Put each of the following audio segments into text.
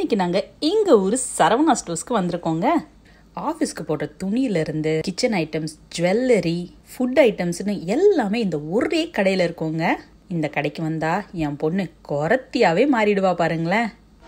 இன்னைக்கு நாங்கள் எங்கள் ஊர் சரவணா ஸ்டோர்ஸ்க்கு வந்திருக்கோங்க ஆஃபீஸ்க்கு போடுற துணியிலேருந்து கிச்சன் ஐட்டம்ஸ் ஜுவல்லரி ஃபுட் ஐட்டம்ஸ்னு எல்லாமே இந்த ஒரே கடையில் இருக்கோங்க இந்த கடைக்கு வந்தா என் பொண்ணு குரத்தியாவே மாறிடுவா பாருங்களேன்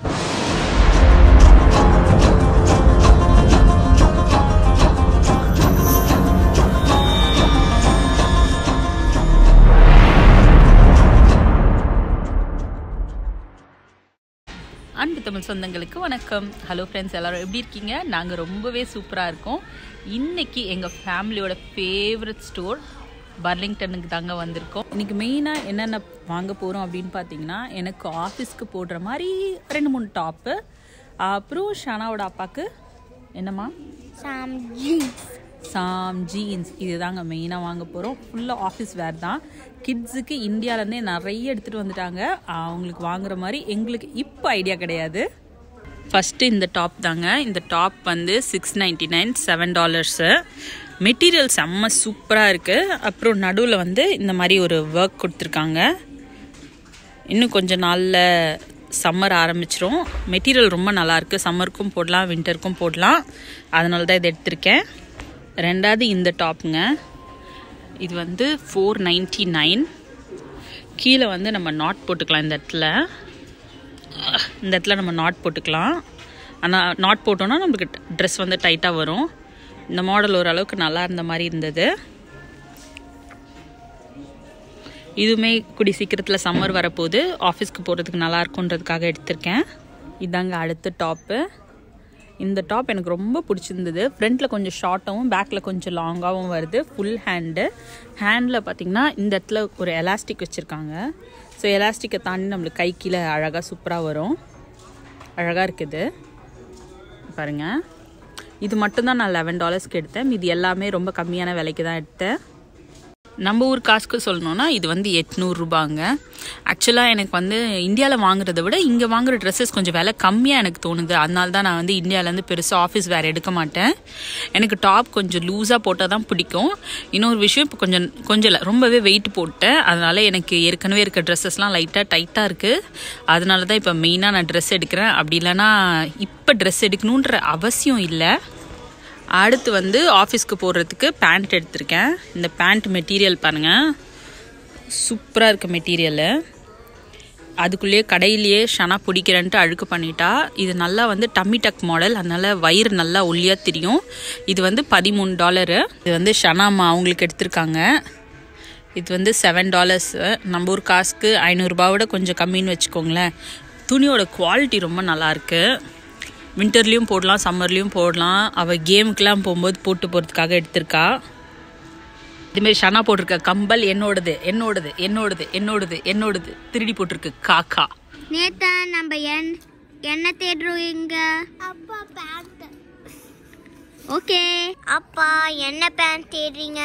அன்பு தமிழ் சொந்தங்களுக்கு வணக்கம் ஹலோ ஃப்ரெண்ட்ஸ் எல்லாரும் எப்படி இருக்கீங்க நாங்கள் ரொம்பவே சூப்பராக இருக்கோம் இன்னைக்கு எங்கள் ஃபேமிலியோட ஃபேவரட் ஸ்டோர் பர்லிங்டனுக்கு தாங்க வந்திருக்கோம் இன்னைக்கு மெயினாக என்னென்ன வாங்க போகிறோம் அப்படின்னு பார்த்தீங்கன்னா எனக்கு ஆஃபீஸ்க்கு போடுற மாதிரி ரெண்டு மூணு டாப்பு அப்புறம் ஷனாவோட அப்பாவுக்கு என்னம்மா Some jeans. சாம் ஜீன்ஸ் இதுதாங்க மெயினாக வாங்க போகிறோம் ஃபுல்லாக ஆஃபீஸ் வேர் தான் கிட்ஸுக்கு இந்தியாவிலேருந்தே நிறைய எடுத்துகிட்டு வந்துட்டாங்க அவங்களுக்கு வாங்குற மாதிரி எங்களுக்கு இப்போ ஐடியா கிடையாது ஃபஸ்ட்டு இந்த டாப் தாங்க இந்த டாப் வந்து six ninety nine seven dollars material செம்ம சூப்பராக இருக்குது அப்புறம் நடுவில் வந்து இந்த மாதிரி ஒரு ஒர்க் கொடுத்துருக்காங்க இன்னும் கொஞ்ச நாளில் சம்மர் ஆரம்பிச்சிரும் மெட்டீரியல் ரொம்ப நல்லாயிருக்கு சம்மருக்கும் போடலாம் வின்டருக்கும் போடலாம் அதனால தான் இதை எடுத்திருக்கேன் ரெண்டாவது இந்த டாப்புங்க இது வந்து ஃபோர் நைன்டி நைன் கீழே வந்து நம்ம நாட் போட்டுக்கலாம் இந்த இடத்துல இந்த இடத்துல நம்ம நாட் போட்டுக்கலாம் ஆனால் நாட் போட்டோன்னா நம்மளுக்கு ட்ரெஸ் வந்து டைட்டாக வரும் இந்த மாடல் ஓரளவுக்கு நல்லா இருந்த மாதிரி இருந்தது இதுவுமே கூடி சீக்கிரத்தில் சம்மர் வரப்போகுது ஆஃபீஸ்க்கு போகிறதுக்கு நல்லா இருக்குன்றதுக்காக எடுத்திருக்கேன் இதாங்க அடுத்த டாப்பு இந்த டாப் எனக்கு ரொம்ப பிடிச்சிருந்தது ஃப்ரண்ட்டில் கொஞ்சம் ஷார்ட்டாகவும் பேக்கில் கொஞ்சம் லாங்காகவும் வருது ஃபுல் ஹேண்டு ஹேண்டில் பார்த்தீங்கன்னா இந்த இடத்துல ஒரு எலாஸ்டிக் வச்சுருக்காங்க ஸோ எலாஸ்டிக்கை தாண்டி நம்மளுக்கு கை கீழே அழகாக சூப்பராக வரும் அழகாக இருக்குது பாருங்கள் இது மட்டும்தான் நான் லெவன் டாலர்ஸ்க்கு எடுத்தேன் இது எல்லாமே ரொம்ப கம்மியான விலைக்கு தான் எடுத்தேன் நம்ம ஊர் காசுக்கு சொல்லணும்னா இது வந்து எட்நூறுரூபாங்க ஆக்சுவலாக எனக்கு வந்து இந்தியாவில் வாங்குறத விட இங்கே வாங்குற ட்ரெஸ்ஸஸ் கொஞ்சம் விலை கம்மியாக எனக்கு தோணுது அதனால தான் நான் வந்து இந்தியாவிலேருந்து பெருசாக ஆஃபீஸ் வேறு எடுக்க மாட்டேன் எனக்கு டாப் கொஞ்சம் லூஸாக போட்டால் தான் பிடிக்கும் இன்னொரு விஷயம் இப்போ கொஞ்சம் கொஞ்சம் இல்லை ரொம்பவே வெயிட் போட்டேன் அதனால் எனக்கு ஏற்கனவே இருக்க ட்ரெஸ்ஸஸ்லாம் லைட்டாக டைட்டாக இருக்குது அதனால தான் இப்போ மெயினாக நான் ட்ரெஸ் எடுக்கிறேன் அப்படி இல்லைன்னா இப்போ ட்ரெஸ் எடுக்கணுன்ற அவசியம் இல்லை அடுத்து வந்து ஆஃபீஸ்க்கு போடுறதுக்கு பேண்ட் எடுத்திருக்கேன் இந்த பேண்ட் மெட்டீரியல் பாருங்கள் சூப்பராக இருக்க மெட்டீரியலு அதுக்குள்ளேயே கடையிலேயே ஷனா பிடிக்கிறேன்ட்டு அழுக்கு பண்ணிட்டா இது நல்லா வந்து டம்மி டக் மாடல் அதனால் வயிறு நல்லா ஒல்லியாக தெரியும் இது வந்து பதிமூணு டாலரு இது வந்து ஷனாமா அவங்களுக்கு எடுத்திருக்காங்க இது வந்து செவன் டாலர்ஸு நம்ம ஊர் காசுக்கு ஐநூறுரூபாவோட கொஞ்சம் கம்மின்னு வச்சுக்கோங்களேன் துணியோட குவாலிட்டி ரொம்ப நல்லாயிருக்கு வின்டர்லேயும் போடலாம் சம்மர்லேயும் போடலாம் அவள் கேமுக்கெலாம் போகும்போது போட்டு போகிறதுக்காக எடுத்திருக்கா இதுமாரி ஷனா போட்டிருக்க கம்பல் என்னோடது என்னோடது என்னோடது என்னோடது என்னோடது திருடி போட்டிருக்கு காக்கா நேத்தா நம்ம என் என்ன தேடுறோம் இங்க அப்பா பேண்ட் ஓகே அப்பா என்ன பேண்ட் தேடுறீங்க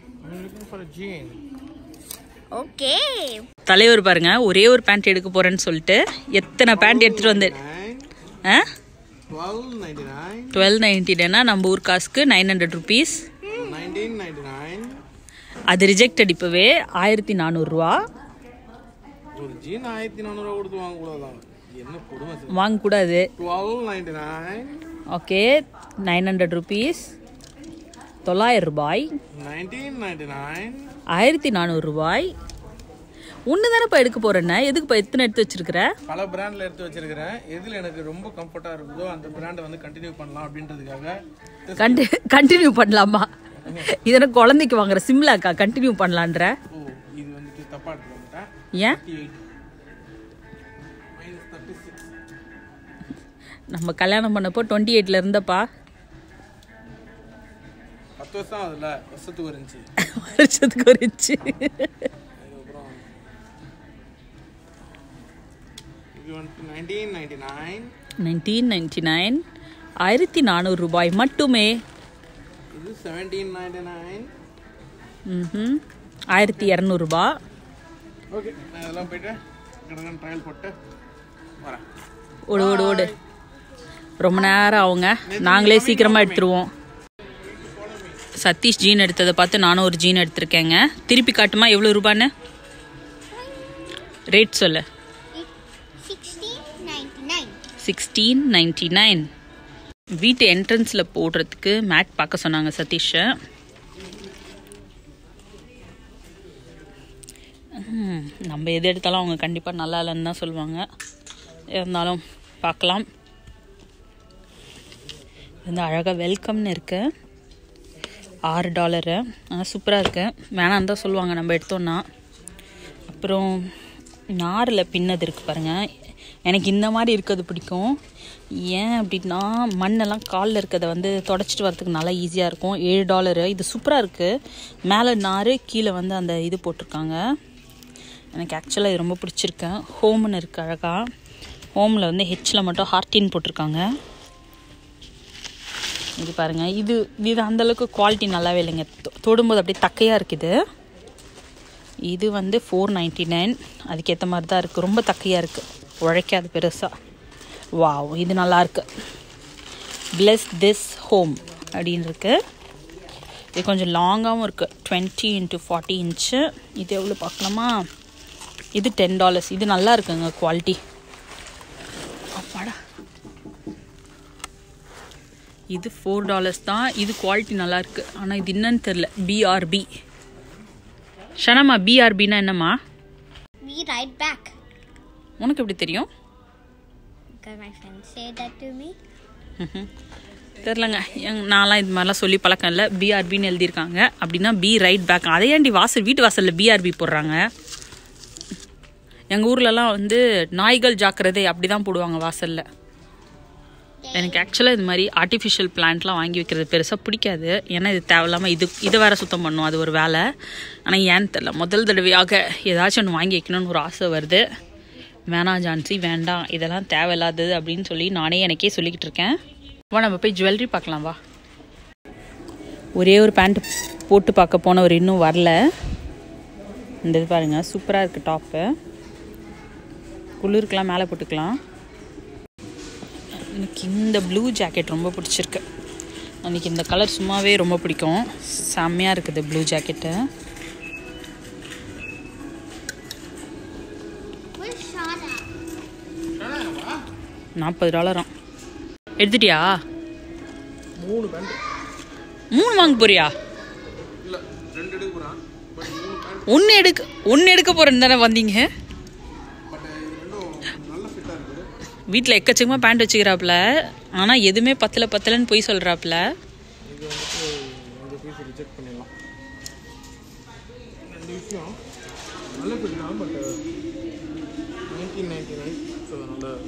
ஓகே தலைவர் பாருங்க ஒரே ஒரு பேண்ட் எடுக்க போறேன்னு சொல்லிட்டு எத்தனை பேண்ட் எடுத்துட்டு வந்து ஆ Twelve ninety nine, டுவெல் நைன்டினா நம்ம ஊர் காசுக்கு nine hundred rupees nineteen ninety nine. அது ரிஜெக்டட் இப்போவே ஆயிரத்தி நானூறுரூவா ஒரு ஜீன் ஆயிரத்தி நானூறுவா கொடுத்து வாங்கக்கூடாதான் என்ன கொடுமை சார் வாங்கக்கூடாது twelve ninety nine okay nine hundred rupees தொள்ளாயிரம் ரூபாய் நைன்டீன் நைன்டி நைன் ஆயிரத்தி நானூறு ரூபாய் ஒன்று தானேப்பா எடுக்க போறேன்னா எதுக்குப்பா எத்தனை எடுத்து வச்சிருக்கிற பல பிராண்ட்ல எடுத்து வச்சிருக்கிறேன் எதுல எனக்கு ரொம்ப கம்ஃபர்ட்டா இருக்குதோ அந்த பிராண்டை வந்து கண்டினியூ பண்ணலாம் அப்படின்றதுக்காக கண்டி கண்டினியூ பண்ணலாமா இதனை குழந்தைக்கு வாங்குற சிம்லாக்கா கண்டினியூ பண்ணலான்ற ஓ இது வந்துட்டு தப்பா எடுத்து வந்துட்டேன் ஏன் thirty eight minus thirty six நம்ம கல்யாணம் பண்ணப்போ டுவெண்ட்டி எயிட்ல இருந்தப்பா பத்து வருஷம் அதுல வருஷத்துக்கு இருந்துச்சு வருஷத்துக்கு ஒரு இன்ச்சு அதுக்கப்புறம் இது வந்துட்டு nineteen ninety nine nineteen ninety nine ஆயிரத்தி நானூறு ரூபாய் மட்டுமே இது செவன்டீன் நைன்டி நைன் ம் ஆயிரத்தி இரநூறுபா ஓகே நான் இதெல்லாம் போயிட்டு கடற்கன் ட்ரையல் போட்டு வரேன் ஓடு ஓடு ஓடு ரொம்ப நேரம் ஆகுங்க நாங்களே சீக்கிரமாக எடுத்துருவோம் சதீஷ் ஜீன் எடுத்ததை பார்த்து நானும் ஒரு ஜீன் எடுத்திருக்கேங்க திருப்பி காட்டுமா எவ்வளோ ரூபான்னு ரேட் சொல்லு sixteen ninety nine sixteen ninety nine வீட்டு என்ட்ரன்ஸில் போடுறதுக்கு மேட் பார்க்க சொன்னாங்க சதீஷை ம், நம்ம எது எடுத்தாலும் அவங்க கண்டிப்பாக நல்லா இல்லைன்னு தான் சொல்லுவாங்க இருந்தாலும் பார்க்கலாம் இது வந்து அழகாக வெல்கம்னு இருக்கு ஆறு டாலரு ஆனால் சூப்பராக இருக்கு வேணான்னு தான் சொல்லுவாங்க நம்ம எடுத்தோன்னா அப்புறம் நாரில் பின்னது இருக்கு பாருங்க எனக்கு இந்த மாதிரி இருக்கிறது பிடிக்கும் ஏன் அப்படின்னா மண்ணெல்லாம் காலில் இருக்கிறத வந்து தொடச்சிட்டு வரதுக்கு நல்லா ஈஸியாக இருக்கும் ஏழு டாலரு இது சூப்பராக இருக்குது மேலே நார் கீழே வந்து அந்த இது போட்டிருக்காங்க எனக்கு ஆக்சுவலாக இது ரொம்ப பிடிச்சிருக்கு ஹோம்னு இருக்குது அழகாக ஹோமில் வந்து ஹெச்சில் மட்டும் ஹார்டின் போட்டிருக்காங்க இது பாருங்க இது இது அந்த அளவுக்கு குவாலிட்டி நல்லாவே இல்லைங்க தொ- தொடும்போது அப்படியே தக்கையாக இருக்குது இது வந்து ஃபோர் நைன்டி நைன் அதுக்கேற்ற மாதிரி தான் இருக்குது ரொம்ப தக்கையாக இருக்குது உழைக்காது பெருசாக வாவ் இது நல்லா இருக்கு பிளஸ் திஸ் ஹோம் அப்படின்னு இருக்கு இது கொஞ்சம் லாங்காகவும் இருக்குது டுவெண்ட்டி இன்ட்டு ஃபார்ட்டி இன்ச்சு இது எவ்வளோ பார்க்கலாமா இது டென் டாலர்ஸ் இது நல்லா இருக்குங்க குவாலிட்டி அப்பாடா இது ஃபோர் டாலர்ஸ் தான் இது குவாலிட்டி நல்லா இருக்கு ஆனால் இது என்னன்னு தெரில பிஆர்பி ஷனம்மா பிஆர்பின்னா என்னம்மா We right back. உனக்கு எப்படி தெரியும் Because my friend said that to me. தெரிலங்க எங் நான்லாம் இது மாதிரிலாம் சொல்லி பழக்கம் இல்லை பிஆர்பின்னு எழுதியிருக்காங்க அப்படின்னா பி ரைட் பேக் அதை ஏன்டி வாசல் வீட்டு வாசலில் பிஆர்பி போடுறாங்க எங்கள் ஊர்லலாம் வந்து நாய்கள் ஜாக்கிரதை அப்படி தான் போடுவாங்க வாசலில் எனக்கு ஆக்சுவலாக இது மாதிரி ஆர்டிஃபிஷியல் பிளான்ட்லாம் வாங்கி வைக்கிறது பெருசாக பிடிக்காது ஏன்னா இது தேவையில்லாமல் இது இதை வேற சுத்தம் பண்ணும் அது ஒரு வேலை ஆனால் ஏன்னு தெரில முதல் தடவையாக ஏதாச்சும் ஒன்று வாங்கி வைக்கணும்னு ஒரு ஆசை வருது வேணாம் ஜான்சி வேண்டாம் இதெல்லாம் தேவையில்லாதது அப்படின்னு சொல்லி நானே எனக்கே சொல்லிக்கிட்டு இருக்கேன் வா நம்ம போய் ஜுவல்லரி பார்க்கலாம் வா ஒரே ஒரு பேண்ட் போட்டு பார்க்க போனவர் இன்னும் வரல இந்த இது பாருங்கள் சூப்பராக இருக்குது டாப்பு குளிருக்கெலாம் மேலே போட்டுக்கலாம் எனக்கு இந்த ப்ளூ ஜாக்கெட் ரொம்ப பிடிச்சிருக்கு எனக்கு இந்த கலர் சும்மாவே ரொம்ப பிடிக்கும் செம்மையாக இருக்குது ப்ளூ ஜாக்கெட்டு Where's Shana? நாற்பது டாலராம் எடுத்துட்டியா மூணு பேண்ட் மூணு வாங்க போறியா இல்லை ரெண்டு எடுக்க போகிறான் பட் மூணு பேண்ட் ஒன்று எடுக்க ஒன்று எடுக்க போகிறேன்னு தானே வந்தீங்க பட் இது ரெண்டும் நல்ல ஃபிட்டாக இருக்குது வீட்டில் எக்கச்சக்கமாக பேண்ட் வச்சுக்கிறாப்புல ஆனால் எதுவுமே பத்தல பத்தலன்னு போய் சொல்கிறாப்புல இது வந்துட்டு இந்த பீஸ் ரிஜெக்ட் பண்ணிடலாம் ரெண்டு விஷயம் நல்ல ஃபிட் தான் but nineteen ninety nine so அதனால்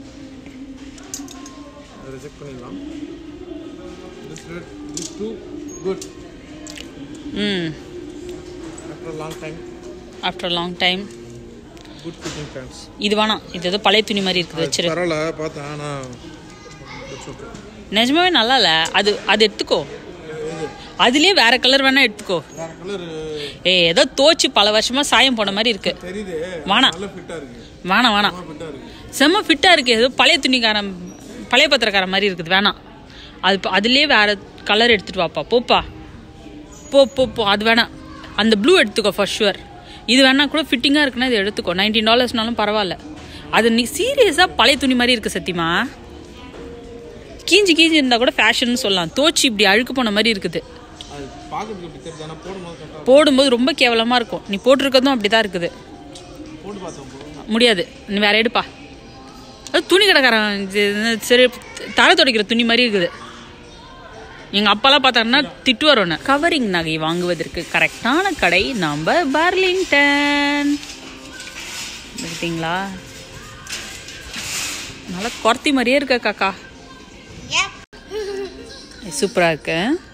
ரிஜெக்ட் பண்ணிடலாம் this red this too good hmm after long time after long time good fitting pants இது வேணாம் இது ஏதோ பழைய துணி மாதிரி இருக்குது வச்சிரு பரவாயில்ல பார்த்தேன் ஆனால் இட்ஸ் ஓகே நிஜமாவே நல்லா இல்லை அது அது எடுத்துக்கோ அதுலேயே வேற கலர் வேணா எடுத்துக்கோ வேறு கலர் ஏ ஏதோ தோச்சு பல வருஷமா சாயம் போன மாதிரி இருக்கு தெரியுது வேணாம் நல்ல ஃபிட்டாக இருக்குது வேணாம் வேணாம் ஃபிட்டாக இருக்குது செம்ம ஃபிட்டாக இருக்கு ஏதோ பழைய துணிக்காரன் பழைய பத்திரக்காரன் மாதிரி இருக்குது வேணாம் அது ப- அதுலயே வேற கலர் எடுத்துட்டு வாப்பா போப்பா போ போ போ அது வேணாம் அந்த ப்ளூ எடுத்துக்கோ ஃபர்ஸ்ட் ஷுவர் இது வேணா கூட ஃபிட்டிங்காக இருக்குன்னா இது எடுத்துக்கோ நைன்டீன் டாலர்ஸ்னாலும் பரவாயில்ல அது நீ சீரியஸாக பழைய துணி மாதிரி இருக்கு சத்தியமா கீஞ்சி கீஞ்சி இருந்தால் கூட ஃபேஷன் சொல்லலாம் தோச்சி இப்படி அழுக்கு போன மாதிரி இருக்குது அது பார்க்கறதுக்கு இப்படி தெரியுது ஆனால் போடும்போது கரெக்டாக போடும்போது ரொம்ப கேவலமாக இருக்கும் நீ போட்டிருக்கிறதும் அப்படி தான் இருக்குது போட்டு பார்த்தோம் bro. முடியாது நீ வேற எடுப்பா அது துணி கடைக்காரன் இது என்ன சரி தலை துடைக்கிற துணி மாதிரி இருக்குது எங்கள் அப்பாலாம் பார்த்தாருன்னா திட்டுவார் ஒன்று கவரிங் நகை வாங்குவதற்கு கரெக்டான கடை நம்ம பர்லிங்டன் பார்த்தீங்களா நல்லா குர்த்தி மாதிரியே இருக்க காக்கா Yep. சூப்பராக இருக்கு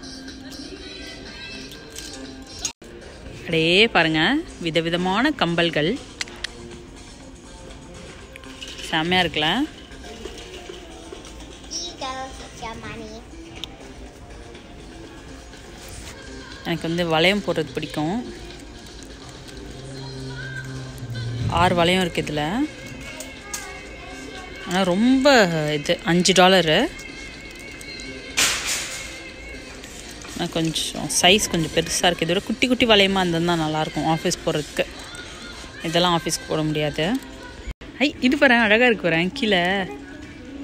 அப்படியே பாருங்க விதவிதமான கம்பல்கள் செம்மையா இருக்குல்ல Here you go. It's your money. எனக்கு வந்து வளையம் போடுறது பிடிக்கும் ஆறு வளையம் இருக்கு இதில் ஆனால் ரொம்ப இது அஞ்சு டாலரு ஆனால் கொஞ்சம் சைஸ் கொஞ்சம் பெருசாக இருக்குது இதோட குட்டி குட்டி வளையமாக இருந்ததுதான் நல்லாயிருக்கும் ஆஃபீஸ் போகிறதுக்கு இதெல்லாம் ஆஃபீஸ்க்கு போட முடியாது ஐ இது பாரு அழகாக இருக்கு வரேன் கீழே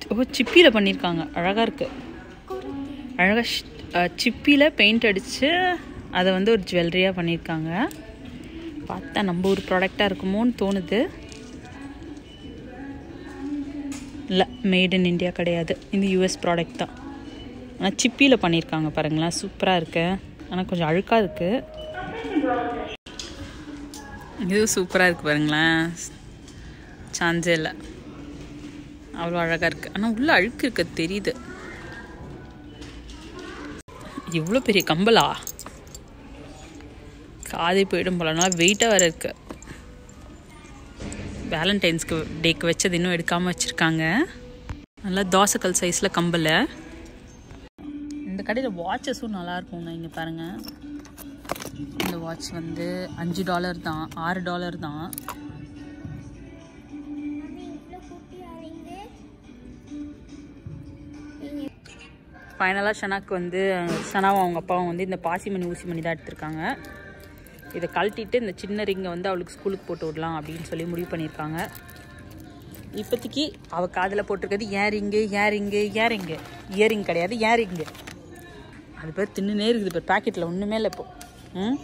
ஓ சிப்பியில் பண்ணியிருக்காங்க அழகாக இருக்குது அழகாக சிப்பியில் பெயிண்ட் அடித்து அதை வந்து ஒரு ஜுவல்லரியாக பண்ணியிருக்காங்க பார்த்தா நம்ம ஒரு ப்ராடக்டாக இருக்குமோன்னு தோணுது இல்லை மேட் இன் இந்தியா கிடையாது இது யூஎஸ் ப்ராடக்ட் தான் ஆனால் சிப்பியில் பண்ணியிருக்காங்க பாருங்களேன் சூப்பராக இருக்கு ஆனால் கொஞ்சம் அழுக்காக இருக்குது இது சூப்பராக இருக்குது பாருங்களேன் சான்ஸே இல்லை அவ்வளோ அழகாக இருக்குது ஆனால் உள்ளே அழுக்கு இருக்க தெரியுது இவ்வளோ பெரிய கம்பலா காதி போயிடும் போல நல்லா வெயிட்டாக வேறு இருக்கு வேலண்டைன்ஸ்க்கு டேக்கு வச்சது இன்னும் எடுக்காமல் வச்சுருக்காங்க நல்லா தோசைக்கல் சைஸில் கம்பல் இந்த கடையில் வாட்சஸும் நல்லா இருக்குங்க இங்கே பாருங்கள் இந்த வாட்ச் வந்து அஞ்சு டாலர் தான் ஆறு டாலர் தான் ஃபைனலாக ஷனாக்கு வந்து ஷனாவும் அவங்க அப்பாவும் வந்து இந்த பாசிமணி ஊசி மணி தான் எடுத்திருக்காங்க இதை கழட்டிட்டு இந்த சின்ன ரிங்கை வந்து அவளுக்கு ஸ்கூலுக்கு போட்டு விடலாம் அப்படின்னு சொல்லி முடிவு பண்ணியிருக்காங்க இப்போதைக்கு அவள் காதில் போட்டிருக்கிறது ஏன் ரிங்கு ஏன் ரிங்கு ஏன் ரிங்கு இயரிங் கிடையாது ஏன் ரிங்கு அது பேர் தின்னுனே இருக்குது பேர் பாக்கெட்டில் ஒன்றுமே இல்லை இப்போ ம்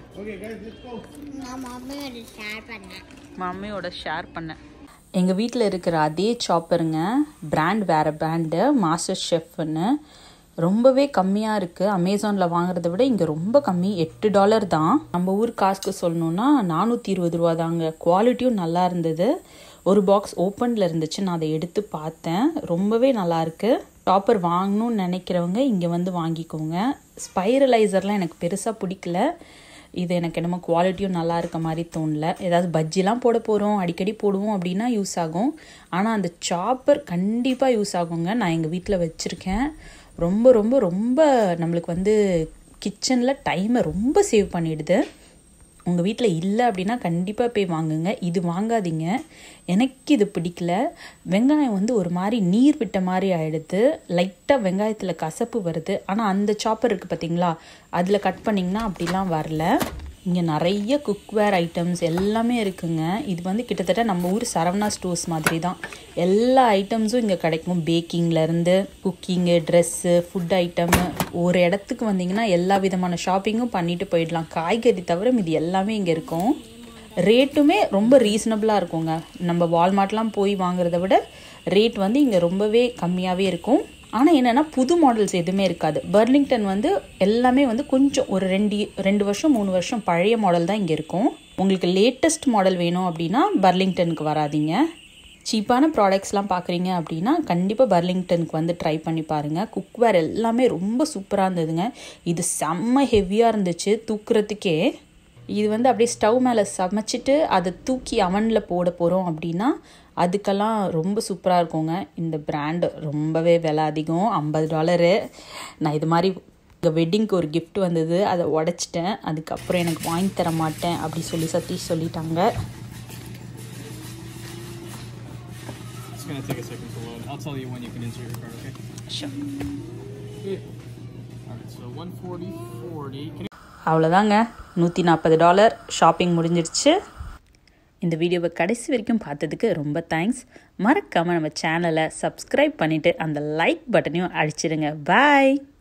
நான் மம்மியோட ஷேர் பண்ணேன் மம்மியோட ஷேர் பண்ணேன் எங்கள் வீட்டில் இருக்கிற அதே சாப்பருங்க பிராண்ட் வேறு பிராண்டு மாஸ்டர் ஷெஃப்னு ரொம்பவே கம்மியாக இருக்குது அமேசானில் வாங்குறத விட இங்கே ரொம்ப கம்மி எட்டு டாலர் தான் நம்ம ஊர் காசுக்கு சொல்லணுன்னா நானூற்றி இருபது ரூபா தாங்க குவாலிட்டியும் நல்லா இருந்தது ஒரு பாக்ஸ் ஓப்பனில் இருந்துச்சு நான் அதை எடுத்து பார்த்தேன் ரொம்பவே நல்லா இருக்கு டாப்பர் வாங்கணும்னு நினைக்கிறவங்க இங்கே வந்து வாங்கிக்கோங்க ஸ்பைரலைசர்லாம் எனக்கு பெருசாக பிடிக்கல இது எனக்கு என்னமோ குவாலிட்டியும் நல்லா இருக்க மாதிரி தோணல ஏதாவது பஜ்ஜிலாம் போட போகிறோம் அடிக்கடி போடுவோம் அப்படின்னா யூஸ் ஆகும் ஆனால் அந்த சாப்பர் கண்டிப்பாக யூஸ் ஆகுங்க நான் எங்கள் வீட்டில் வச்சுருக்கேன் ரொம்ப ரொம்ப ரொம்ப நம்மளுக்கு வந்து கிச்சனில் டைமை ரொம்ப சேவ் பண்ணிடுது உங்கள் வீட்டில் இல்லை அப்படின்னா கண்டிப்பாக போய் வாங்குங்க இது வாங்காதீங்க எனக்கு இது பிடிக்கல வெங்காயம் வந்து ஒரு மாதிரி நீர் விட்ட மாதிரி ஆகிடுது லைட்டாக வெங்காயத்தில் கசப்பு வருது ஆனால் அந்த சாப்பர் இருக்குது பார்த்தீங்களா அதில் கட் பண்ணிங்கன்னா அப்படிலாம் வரல இங்கே நிறைய குக்வேர் ஐட்டம்ஸ் எல்லாமே இருக்குங்க இது வந்து கிட்டத்தட்ட நம்ம ஊர் சரவணா ஸ்டோர்ஸ் மாதிரி தான் எல்லா ஐட்டம்ஸும் இங்கே கிடைக்கும் பேக்கிங்லேருந்து குக்கிங்கு ட்ரெஸ்ஸு ஃபுட் ஐட்டம் ஒரு இடத்துக்கு வந்தீங்கன்னா எல்லா விதமான ஷாப்பிங்கும் பண்ணிட்டு போயிடலாம் காய்கறி தவிர இது எல்லாமே இங்கே இருக்கும் ரேட்டுமே ரொம்ப ரீசனபிளாக இருக்குங்க நம்ம வால்மார்ட்லாம் போய் வாங்குறத விட ரேட் வந்து இங்கே ரொம்பவே கம்மியாகவே இருக்கும் ஆனால் என்னென்னா புது மாடல்ஸ் எதுவுமே இருக்காது பர்லிங்டன் வந்து எல்லாமே வந்து கொஞ்சம் ஒரு ரெண்டு ரெண்டு வருஷம் மூணு வருஷம் பழைய மாடல் தான் இங்கே இருக்கும் உங்களுக்கு லேட்டஸ்ட் மாடல் வேணும் அப்படின்னா பர்லிங்டனுக்கு வராதீங்க சீப்பான ப்ராடக்ட்ஸ்லாம் பார்க்குறீங்க அப்படின்னா கண்டிப்பாக பர்லிங்டனுக்கு வந்து ட்ரை பண்ணி பாருங்கள் குக்வேர் எல்லாமே ரொம்ப சூப்பராக இருந்ததுங்க இது செம்ம ஹெவியாக இருந்துச்சு தூக்குறதுக்கே இது வந்து அப்படியே ஸ்டவ் மேலே சமைச்சிட்டு அதை தூக்கி அவனில் போட போகிறோம் அப்படின்னா அதுக்கெல்லாம் ரொம்ப சூப்பராக இருக்குங்க இந்த பிராண்டு ரொம்பவே விலை அதிகம் ஐம்பது டாலரு நான் இது மாதிரி எங்கள் வெட்டிங்க்கு ஒரு gift வந்தது அதை உடச்சிட்டேன் அதுக்கப்புறம் எனக்கு வாங்கி தர மாட்டேன் அப்படி சொல்லி சதீஷ் சொல்லிட்டாங்க It's gonna take a second to load. I'll tell you when you can insert your card, okay? Sure. Alright, so 140, 40. Can you அவ்வளோதாங்க நூற்றி நாற்பது டாலர் ஷாப்பிங் முடிஞ்சிருச்சு இந்த வீடியோவை கடைசி வரைக்கும் பார்த்ததுக்கு ரொம்ப தேங்க்ஸ் மறக்காமல் நம்ம சேனலை சப்ஸ்கிரைப் பண்ணிவிட்டு அந்த லைக் பட்டனையும் அடிச்சிடுங்க பாய்